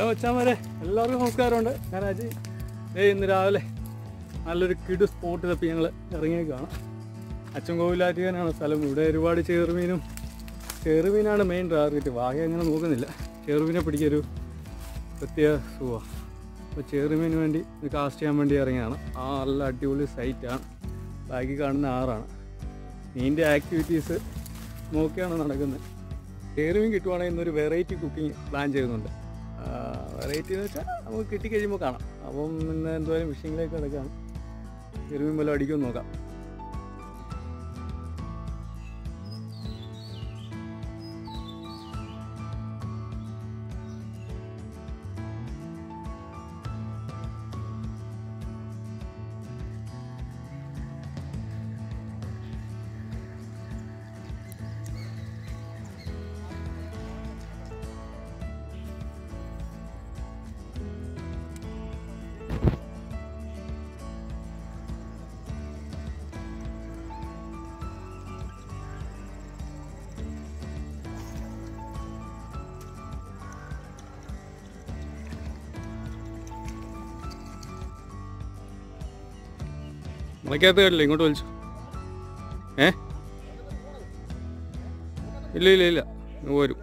Hello മച്ചാമാരെ എല്ലാവർക്കും നമസ്കാരമുണ്ട് ഞാൻ അജി ദേ ഇന്ന് രാവിലെ നല്ലൊരു കിടു സ്പോട്ട് തപ്പി ഞങ്ങൾ ഇറങ്ങിയേക്കാണ് അച്ഛൻ കോവിലാറ്റിയാനാണ് സ്ഥലം ഇവിടെ ഒരുപാട് ചെറുമീനും ചെറുമീനാണ് മെയിൻ ടാർഗറ്റ് വാഹ അങ്ങനെ നോക്കുന്നില്ല ചെറുമീനെ പിടിക്കൊരു പ്രത്യേക സുഖമാണ് അപ്പോൾ ചെറുമീന് വേണ്ടി ഇത് കാസ്റ്റ് ചെയ്യാൻ വേണ്ടി ഇറങ്ങിയാണ് ആ നല്ല അടിപൊളി സൈറ്റാണ് ബാക്കി കാണുന്ന ആറാണ് മീനിൻ്റെ ആക്ടിവിറ്റീസ് നോക്കിയാണ് നടക്കുന്നത് ചെറുമീൻ കിട്ടുവാണെങ്കിൽ ഇന്നൊരു വെറൈറ്റി കുക്കിംഗ് പ്ലാൻ ചെയ്യുന്നുണ്ട് വെറൈറ്റി എന്ന് വെച്ചാൽ നമുക്ക് കിട്ടിക്കഴിയുമ്പോൾ കാണാം അപ്പം ഇന്ന് എന്തായാലും ഫിഷിങ്ങിലേക്ക് കിടക്കുകയാണ് ചെറുമീൻ വല്ലതും അടിക്കുമെന്ന് നോക്കാം മുളയ്ക്കകത്ത് കണ്ടില്ല ഇങ്ങോട്ട് വലിച്ചു ഏ ഇല്ല ഇല്ല ഇല്ല ഇങ്ങ് പോരും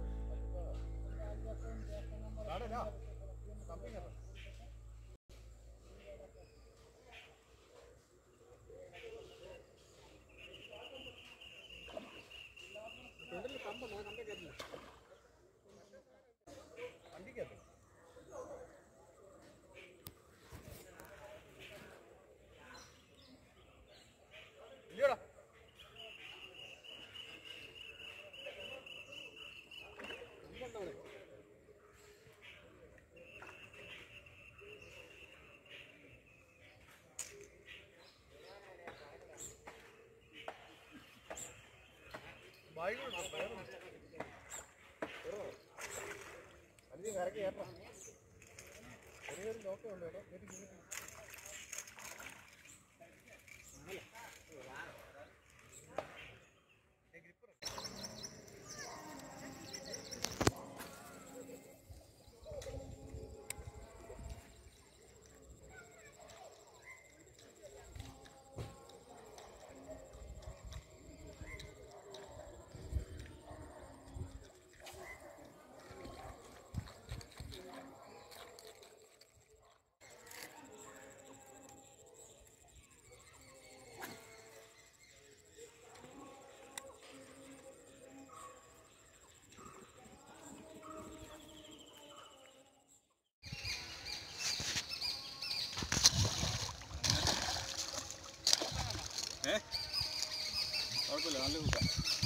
കുഴപ്പമില്ല നല്ല കൂട്ടാ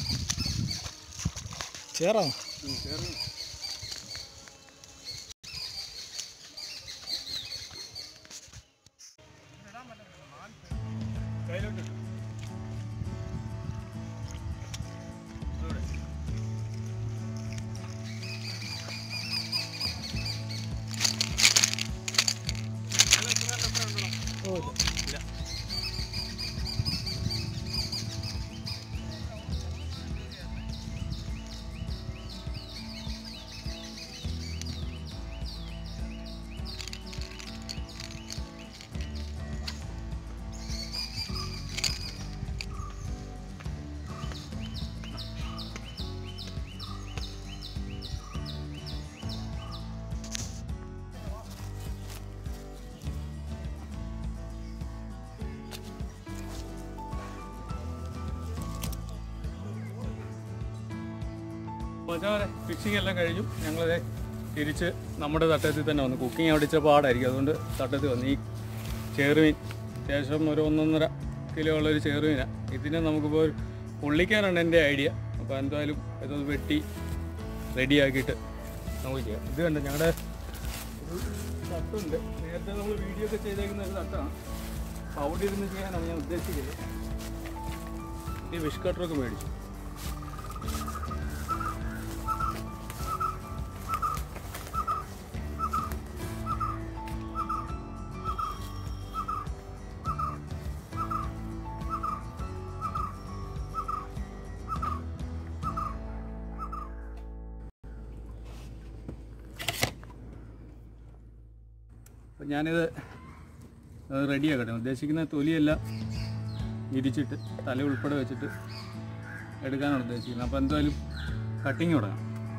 ചേറാ കയ്യിലോട്ട് ഓ മച്ചാനെ ഫിഷിംഗ് എല്ലാം കഴിഞ്ഞു ഞങ്ങളത് തിരിച്ച് നമ്മുടെ തട്ടത്തിൽ തന്നെ വന്നു കുക്കിംഗ് അവിടെ ഇച്ചിരി പാടായിരിക്കും അതുകൊണ്ട് തട്ടത്തിൽ വന്നു ഈ ചേറുമീൻ അത്യാവശ്യം ഒരു ഒന്നൊന്നര കിലോ ഉള്ളൊരു ചേറുമീനാണ് ഇതിനെ നമുക്കിപ്പോൾ ഒരു പൊള്ളിക്കാനാണ് എൻ്റെ ഐഡിയ അപ്പോൾ എന്തായാലും ഇതൊന്ന് വെട്ടി റെഡിയാക്കിയിട്ട് നമുക്ക് ചെയ്യാം ഇത് കണ്ട ഞങ്ങളുടെ ഒരു തട്ടുണ്ട് നേരത്തെ നമ്മൾ വീഡിയോ ഒക്കെ ചെയ്തേക്കുന്ന ഒരു തട്ടാണ് അപ്പോൾ അവിടെ ഇരുന്ന് ചെയ്യാനാണ് ഞാൻ ഉദ്ദേശിക്കുന്നത് ഈ വിഷ് കട്ടറൊക്കെ മേടിച്ചു അപ്പം ഞാനിത് റെഡിയാക്കട്ടെ ഉദ്ദേശിക്കുന്ന തൊലിയെല്ലാം ഇരിച്ചിട്ട് തല ഉൾപ്പെടെ വെച്ചിട്ട് എടുക്കാനാണ് ഉദ്ദേശിക്കുന്നത് അപ്പോൾ എന്തായാലും കട്ടിങ് തുടങ്ങാം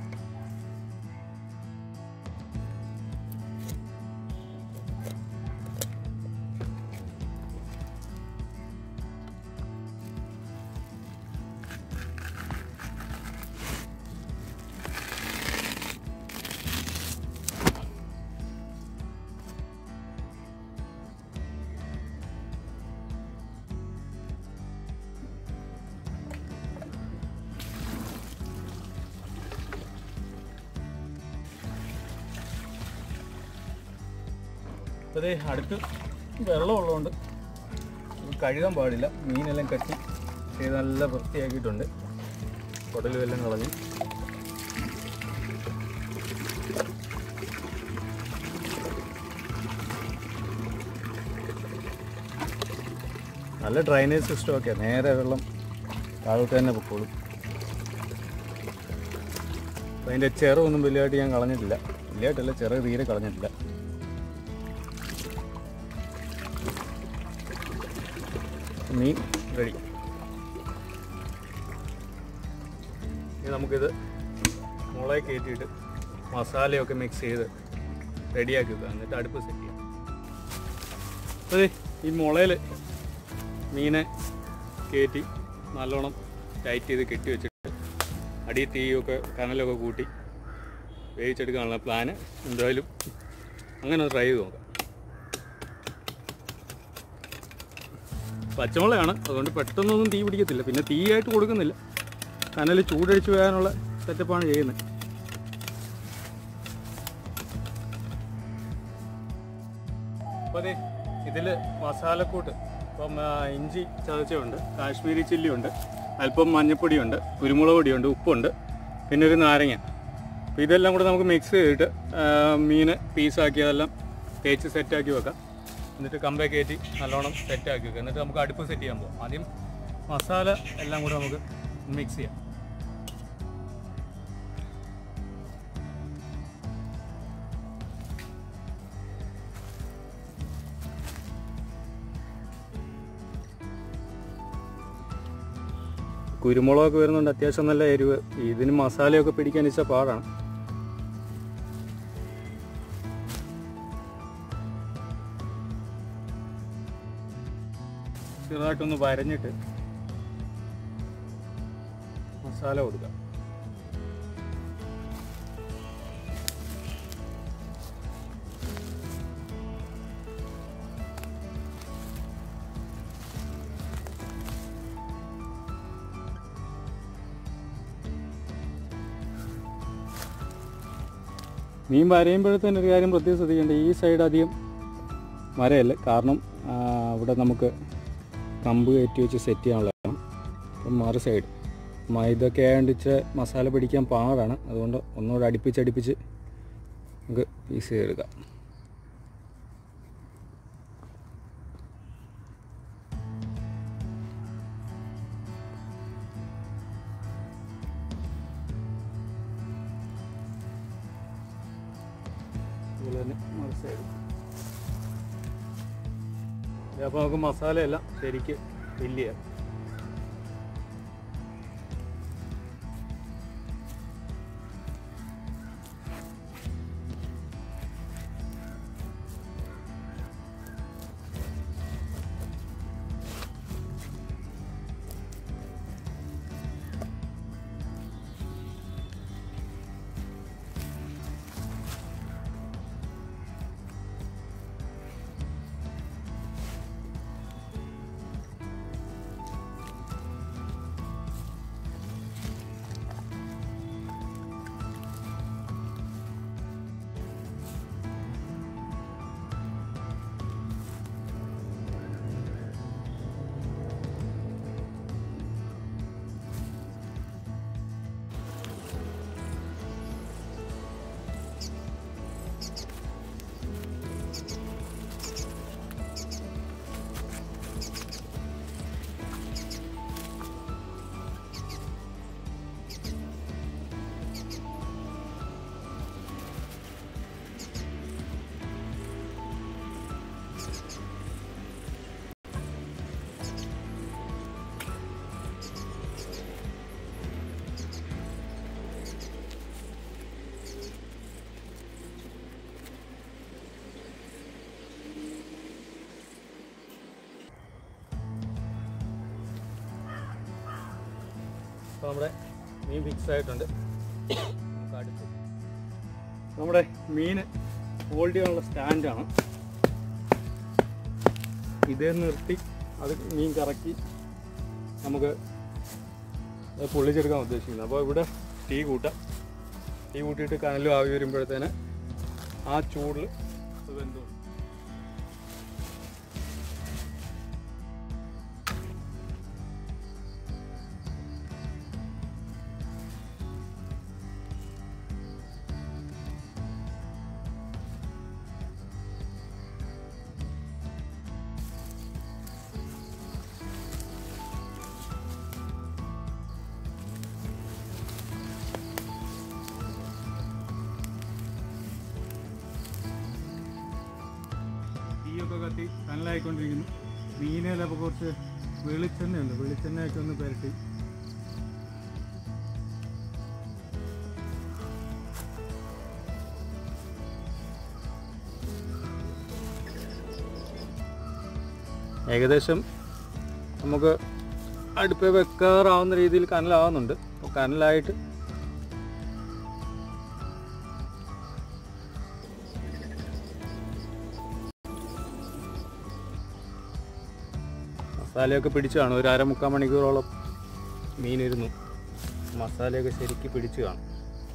അപ്പോൾ അതേ അടുത്ത് വെള്ളമുള്ളതുകൊണ്ട് ഇത് കഴുകാൻ പാടില്ല മീനെല്ലാം കട്ടി ചെയ്ത് നല്ല വൃത്തിയാക്കിയിട്ടുണ്ട് കുടലും എല്ലാം കളഞ്ഞു നല്ല ഡ്രൈനേജ് സിസ്റ്റം ഒക്കെ നേരെ വെള്ളം താഴോട്ട് തന്നെ പൊക്കോളും അപ്പം അതിൻ്റെ ചിറവൊന്നും വലിയതായിട്ട് ഞാൻ കളഞ്ഞിട്ടില്ല വലിയതായിട്ടല്ല ചിറ തീരെ കളഞ്ഞിട്ടില്ല മീൻ റെഡി ഇനി നമുക്കിത് മുളക് കയറ്റിയിട്ട് മസാലയൊക്കെ മിക്സ് ചെയ്ത് റെഡിയാക്കി വെക്കുക എന്നിട്ട് അടുപ്പ് സെറ്റ് ചെയ്യാം അതെ ഈ മുളയിൽ മീനെ കയറ്റി നല്ലോണം ടൈറ്റ് ചെയ്ത് കെട്ടി വെച്ചിട്ട് അടി തീയൊക്കെ കനലൊക്കെ കൂട്ടി വേവിച്ചെടുക്കാനുള്ള പ്ലാന് എന്തായാലും അങ്ങനെ ട്രൈ ചെയ്ത് നോക്കാം പച്ചമുളകാണ് അതുകൊണ്ട് പെട്ടെന്നൊന്നും തീ പിടിക്കത്തില്ല പിന്നെ തീയായിട്ട് കൊടുക്കുന്നില്ല കനൽ ചൂടടിച്ച് പോകാനുള്ള സെറ്റപ്പാണ് ചെയ്യുന്നത് അപ്പോൾ അതെ ഇതിൽ മസാലക്കൂട്ട് ഇപ്പം ആ, ഇഞ്ചി ചതച്ചുണ്ട് കാശ്മീരി ചില്ലിയുണ്ട് അല്പം മഞ്ഞൾപ്പൊടിയുണ്ട് കുരുമുളക് പൊടിയുണ്ട് ഉപ്പുണ്ട് പിന്നെ ഒരു നാരങ്ങ അപ്പോൾ ഇതെല്ലാം കൂടെ നമുക്ക് മിക്സ് ചെയ്തിട്ട് ആ, മീന് പീസാക്കി അതെല്ലാം തേച്ച് സെറ്റാക്കി വെക്കാം എന്നിട്ട് കമ്പേ കയറ്റി നല്ലോണം സെറ്റാക്കി വെക്കുക എന്നിട്ട് നമുക്ക് അടുപ്പ് സെറ്റ് ചെയ്യാൻ പോകാം ആദ്യം മസാല എല്ലാം കൂടെ നമുക്ക് മിക്സ് ചെയ്യാം കുരുമുളകൊക്കെ വരുന്നുണ്ട് അത്യാവശ്യം നല്ല എരിവ് ഇതിന് മസാലയൊക്കെ പിടിക്കാൻ ഇച്ച പാടാണ് ചെറുതായിട്ടൊന്ന് വരഞ്ഞിട്ട് മസാല കൊടുക്കാം മീൻ വരയുമ്പോഴത്തേന് ഒരു കാര്യം പ്രത്യേകം ശ്രദ്ധിക്കേണ്ടത് ഈ സൈഡ് അധികം വരയല്ല കാരണം ആ, ഇവിടെ നമുക്ക് കമ്പ് കയറ്റി വെച്ച് സെറ്റ് ചെയ്യാനുള്ളതാണ് അപ്പം മറു സൈഡ് മൈദൊക്കെ ആയതുകൊണ്ട് ഇച്ചിരി മസാല പിടിക്കാൻ പാടാണ് അതുകൊണ്ട് ഒന്നുകൂടെ അടുപ്പിച്ചടുപ്പിച്ച് നമുക്ക് പീസ് ചെയ്തെടുക്കാം അതുപോലെ തന്നെ മറു സൈഡ് അപ്പോൾ നമുക്ക് മസാലയെല്ലാം ശരിക്ക് ഫില്ല് ചെയ്യാം അപ്പോൾ നമ്മുടെ മീൻ ഫിക്സ് ആയിട്ടുണ്ട് നമുക്ക് അടുത്ത് നമ്മുടെ മീൻ ഹോൾഡ് ചെയ്യാനുള്ള സ്റ്റാൻഡാണ് ഇതേ നിർത്തി അത് മീൻ കറക്കി നമുക്ക് അത് പൊള്ളിച്ചെടുക്കാൻ ഉദ്ദേശിക്കുന്നത് അപ്പോൾ ഇവിടെ തീ കൂട്ടാം തീ കൂട്ടിയിട്ട് കനലും ആവി വരുമ്പോഴത്തേന് ആ ചൂടിൽ അത് വെന്തു വരും. തീയൊക്കെ കത്തി കനലായിക്കൊണ്ടിരിക്കുന്നു മീനിലപ്പോൾ കുറച്ച് വെളിച്ചെണ്ണയുണ്ട് വെളിച്ചെണ്ണയൊക്കെ ഒന്ന് പുരട്ടി ഏകദേശം നമുക്ക് അടുപ്പ് വെക്കാറാവുന്ന രീതിയിൽ കനലാവുന്നുണ്ട് അപ്പോൾ കനലായിട്ട് മസാലയൊക്കെ പിടിച്ചു കാണും ഒരു അരമുക്കാൽ മണിക്കൂറോളം മീനിരുന്നു മസാലയൊക്കെ ശരിക്ക് പിടിച്ചു കാണും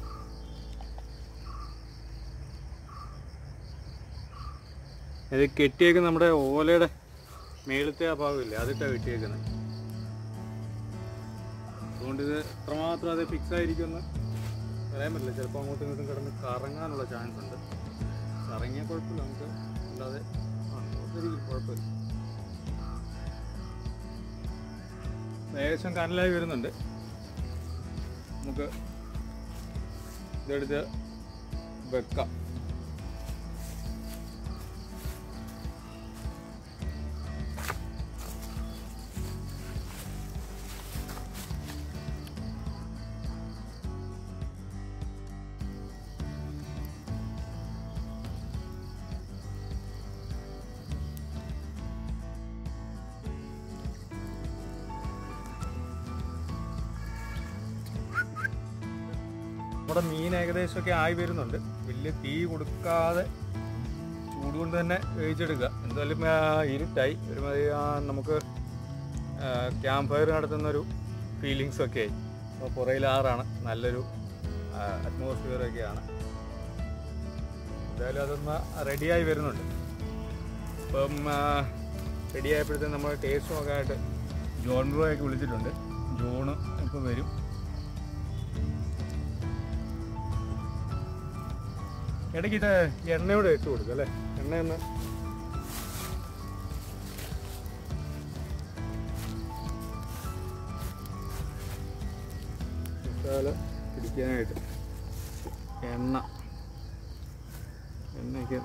ഇത് കെട്ടിയേക്ക് നമ്മുടെ ഓലയുടെ മേളത്തെ ആ ഭാഗമില്ലേ അതിട്ടാണ് കെട്ടിയേക്കുന്നത് അതുകൊണ്ട് ഇത് എത്രമാത്രം അത് ഫിക്സ് ആയിരിക്കുമെന്ന് പറയാൻ പറ്റില്ല ചിലപ്പോൾ അങ്ങോട്ടും ഇങ്ങോട്ടും കിടന്ന് കറങ്ങാനുള്ള ചാൻസ് ഉണ്ട് കറങ്ങിയ കുഴപ്പമില്ല നമുക്ക് അല്ലാതെ ആ നോക്കിയിരിക്കും കുഴപ്പമില്ല ഏകദേശം കനലായി വരുന്നുണ്ട് നമുക്ക് ഇതെടുത്ത് വെക്കാം നമ്മുടെ മീൻ ഏകദേശമൊക്കെ ആയി വരുന്നുണ്ട് വലിയ തീ കൊടുക്കാതെ ചൂട് കൊണ്ട് തന്നെ വേവിച്ചെടുക്കുക എന്തായാലും ആ, ഇരുട്ടായി ഒരുമാതിരി ആ, നമുക്ക് ക്യാമ്പ് ഫയർ നടത്തുന്ന ഒരു ഫീലിങ്സ് ഒക്കെ ആയി അപ്പോൾ പുറയിൽ ആറാണ് നല്ലൊരു അറ്റ്മോസ്ഫിയർ ഒക്കെയാണ് എന്തായാലും അതൊന്ന് റെഡിയായി വരുന്നുണ്ട് ഇപ്പം റെഡി ആയപ്പോഴത്തേക്കും നമ്മൾ ടേസ്റ്റ് നോക്കാനായിട്ട് ജോൺ ബ്രോ ഒക്കെ വിളിച്ചിട്ടുണ്ട് ജോണ് ഇപ്പോൾ വരും ഇടയ്ക്ക് ഇത് എണ്ണയോടെ ഇട്ട് കൊടുക്കും അല്ലേ എണ്ണ ഒന്ന് മസാല പിടിക്കാനായിട്ട് എണ്ണ എണ്ണയ്ക്ക്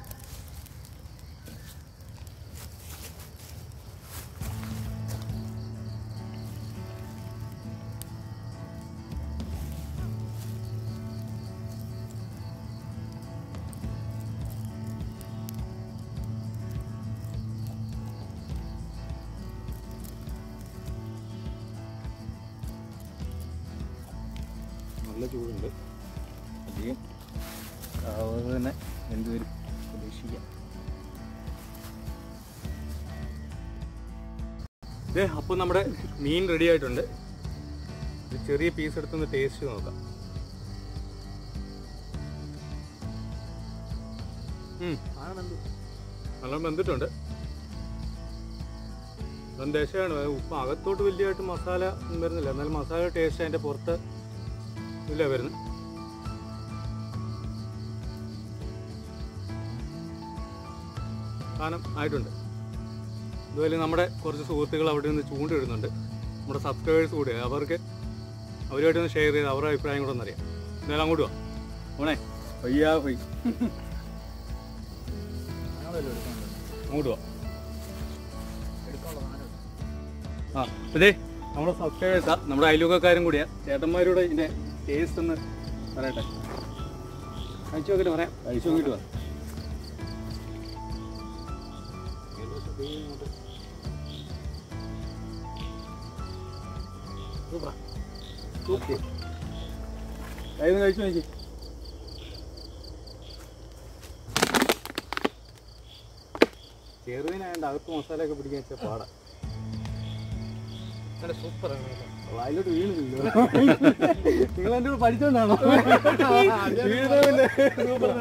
നല്ല ചൂടുണ്ട് അധികം ആവാതെ തന്നെ എന്തുവരും പ്രതീക്ഷിക്കാം ഇതേ അപ്പോൾ നമ്മുടെ മീൻ റെഡി ആയിട്ടുണ്ട് ഒരു ചെറിയ പീസ് എടുത്തൊന്ന് ടേസ്റ്റ് നോക്കാം ഉം, നല്ല വെന്തിട്ടുണ്ട് നല്ല ടേസ്റ്റാണ് ഉപ്പ് അകത്തോട്ട് വലിയതായിട്ട് മസാല ഒന്നും വരുന്നില്ല എന്നാലും മസാല ടേസ്റ്റ് അതിൻ്റെ പുറത്ത് ഇല്ല വരുന്നത് സാധനം ആയിട്ടുണ്ട് അതുപോലെ നമ്മുടെ കുറച്ച് സുഹൃത്തുക്കൾ അവിടെ നിന്ന് ചൂണ്ടിടുന്നുണ്ട് നമ്മുടെ സബ്സ്ക്രൈബേഴ്സ് കൂടെ അവർക്ക് അവരുമായിട്ട് ഒന്ന് ഷെയർ ചെയ്ത് അവരുടെ അഭിപ്രായം കൂടെ ഒന്നറിയാം എന്തായാലും അങ്ങോട്ട് വാ ഓണേ പയ്യാ പോയി അങ്ങോട്ട് വാ ആ ഇതേ നമ്മുടെ സബ്സ്ക്രൈബേഴ്സാ നമ്മുടെ അയൽവക്കക്കാരും കൂടിയാ ചേട്ടന്മാരോട് ഇതിന്റെ ടേസ്റ്റ് ഒന്ന് പറയട്ടെ കഴിച്ചു നോക്കിട്ട് പറയാം കഴിച്ചു നോക്കിട്ട് വാ സൂപ്പറാ സൂപ്പ് കയ്യിൽ നിന്ന് കഴിച്ചു നോക്കി ചെറുതിനായതുകൊണ്ട് അകത്ത് മസാലയൊക്കെ പിടിക്കാൻ വെച്ചാൽ പാടാ നല്ല സൂപ്പറാണ് അതിലോട്ട് വീണില്ലല്ലോ നിങ്ങൾ എൻ്റെ കൂടെ പഠിച്ചോണ്ടാണോ വീണതിന്റെ സൂപ്പർ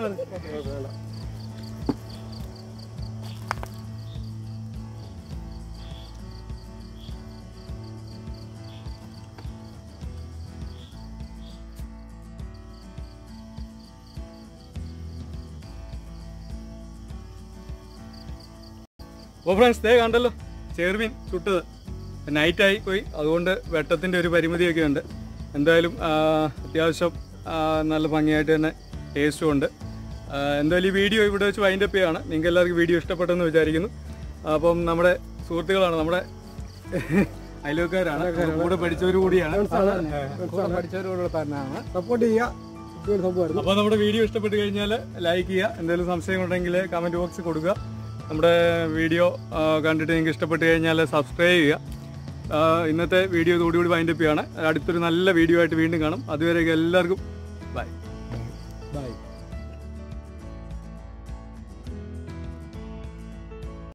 ഓ ഫ്രണ്ട്സ് ദേ കണ്ടല്ലോ ചേർമീൻ ചുട്ടത് നൈറ്റായി പോയി അതുകൊണ്ട് വെട്ടത്തിൻ്റെ ഒരു പരിമിതിയൊക്കെ ഉണ്ട് എന്തായാലും ആ, അത്യാവശ്യം ആ, നല്ല ഭംഗിയായിട്ട് തന്നെ ടേസ്റ്റും ഉണ്ട് ആ, എന്തായാലും ഈ വീഡിയോ ഇവിടെ വെച്ച് വൈൻഡപ്പ് ചെയ്യാണ് നിങ്ങൾക്ക് എല്ലാവർക്കും വീഡിയോ ഇഷ്ടപ്പെട്ടെന്ന് വിചാരിക്കുന്നു അപ്പം നമ്മുടെ സുഹൃത്തുക്കളാണ് നമ്മുടെ അയൽവക്കാരാണ് കൂടെ പഠിച്ചവർ കൂടിയാണ് പഠിച്ചവരോട് തന്നെയാണ് സപ്പോർട്ട് ചെയ്യുക ഇതൊരു സംഭവമായിരുന്നു അപ്പോൾ നമ്മുടെ വീഡിയോ ഇഷ്ടപ്പെട്ട് കഴിഞ്ഞാൽ ലൈക്ക് ചെയ്യുക എന്തെങ്കിലും സംശയം ഉണ്ടെങ്കിൽ കമൻറ്റ് ബോക്സിൽ കൊടുക്കുക നമ്മുടെ വീഡിയോ ആ, കണ്ടിട്ട് നിങ്ങൾക്ക് ഇഷ്ടപ്പെട്ട് കഴിഞ്ഞാൽ സബ്സ്ക്രൈബ് ചെയ്യുക ആ, ഇന്നത്തെ വീഡിയോ ഇതോടുകൂടി വൈൻഡപ്പ് ചെയ്യാണ് അടുത്തൊരു നല്ല വീഡിയോ ആയിട്ട് വീണ്ടും കാണും അതുവരെയൊക്കെ എല്ലാവർക്കും ബൈ